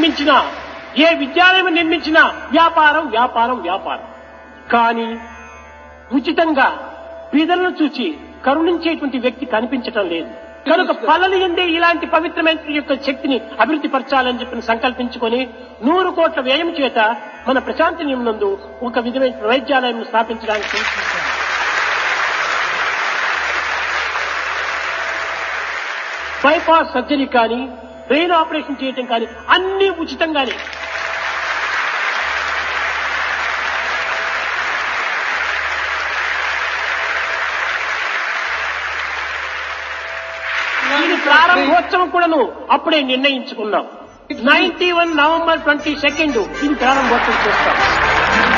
నిర్మించినా ఏ విద్యాలయం నిర్మించినా వ్యాపారం వ్యాపారం వ్యాపారం కానీ ఉచితంగా బీదలను చూచి కరుణించేటువంటి వ్యక్తి కనిపించటం లేదు కనుక పల్లలు ఎందే ఇలాంటి పవిత్రమైన యొక్క శక్తిని అభివృద్ధి పరచాలని చెప్పి సంకల్పించుకొని నూరు కోట్ల వ్యయం చేత మన ప్రశాంతి నందు ఒక విధమైన వైద్యాలయం స్థాపించడానికి ప్రయత్నించాం. బైపాస్ సర్జరీ కానీ బ్రెయిన్ ఆపరేషన్ చేయటం కానీ అన్ని ఉచితంగానే ఇది ప్రారంభోత్సవం కూడాను అప్పుడే నిర్ణయించుకున్నాం ninety one November twenty second ఇది ప్రారంభోత్సవం చేస్తాం